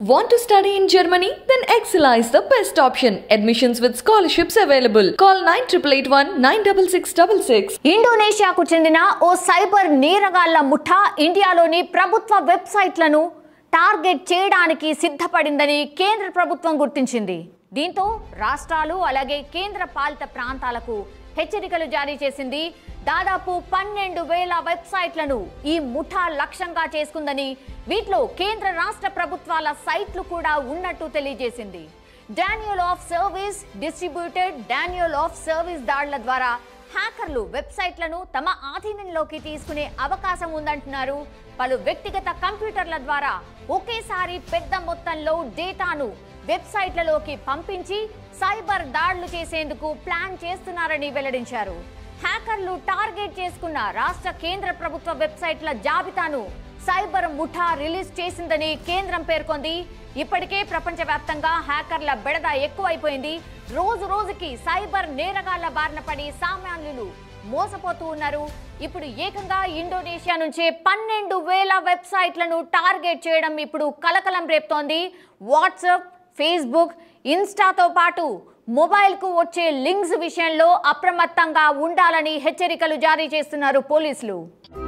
Want to study in Germany? Then Excella is the best option. Admissions with scholarships available. Call 9881 96666. ఇండోనేషియాకు చెందిన ఓ cyber నేరగాళ్ల ముఠా ఇండియాలోని ప్రభుత్వ వెబ్సైట్లను target చేయడానికి సిద్ధపడిందని కేంద్ర ప్రభుత్వం గుర్తించింది దీంతో రాష్ట్రాలు అలాగే కేంద్ర పాలిత ప్రాంతాలకు హెచ్చరికలు జారీ చేసింది దాదాపు పన్నెండు వేల వెబ్సైట్లను ఈ ముఠా లక్ష్యంగా చేసుకుందని వీటిలో కేంద్ర రాష్ట్ర ప్రభుత్వాల సైట్లు కూడా ఉన్నట్టు తెలియజేసింది denial of service distributed denial of service దాడుల ద్వారా హ్యాకర్లు వెబ్సైట్లను తమ ఆధీనంలోకి తీసుకునే అవకాశం ఉందంటున్నారు పలు వ్యక్తిగత కంప్యూటర్ల ద్వారా ఒకేసారి పెద్ద మొత్తంలో డేటాను వెబ్సైట్లలోకి పంపించి సైబర్ దాడులు చేసేందుకు ప్లాన్ చేస్తున్నారని వెల్లడించారు హ్యాకర్లు టార్గెట్ చేసుకున్న రాష్ట్ర కేంద్ర ప్రభుత్వ వెబ్సైట్ల జాబితాను సైబర్ ముఠా రిలీజ్ చేసిందని కేంద్రం పేర్కొంది ఇప్పటికే ప్రపంచవ్యాప్తంగా హ్యాకర్ల బెడద ఎక్కువైపోయింది రోజు రోజుకి సైబర్ నేరగాళ్ల బారిన పడి సామాన్యులు మోసపోతూ ఉన్నారు ఇప్పుడు ఏకంగా ఇండోనేషియా నుంచే పన్నెండు వేల వెబ్సైట్లను టార్గెట్ చేయడం ఇప్పుడు కలకలం రేపుతోంది వాట్సాప్ ఫేస్బుక్ ఇన్స్టాతో పాటు మొబైల్కు వచ్చే లింక్స్ విషయంలో అప్రమత్తంగా ఉండాలని హెచ్చరికలు జారీ చేస్తున్నారు పోలీసులు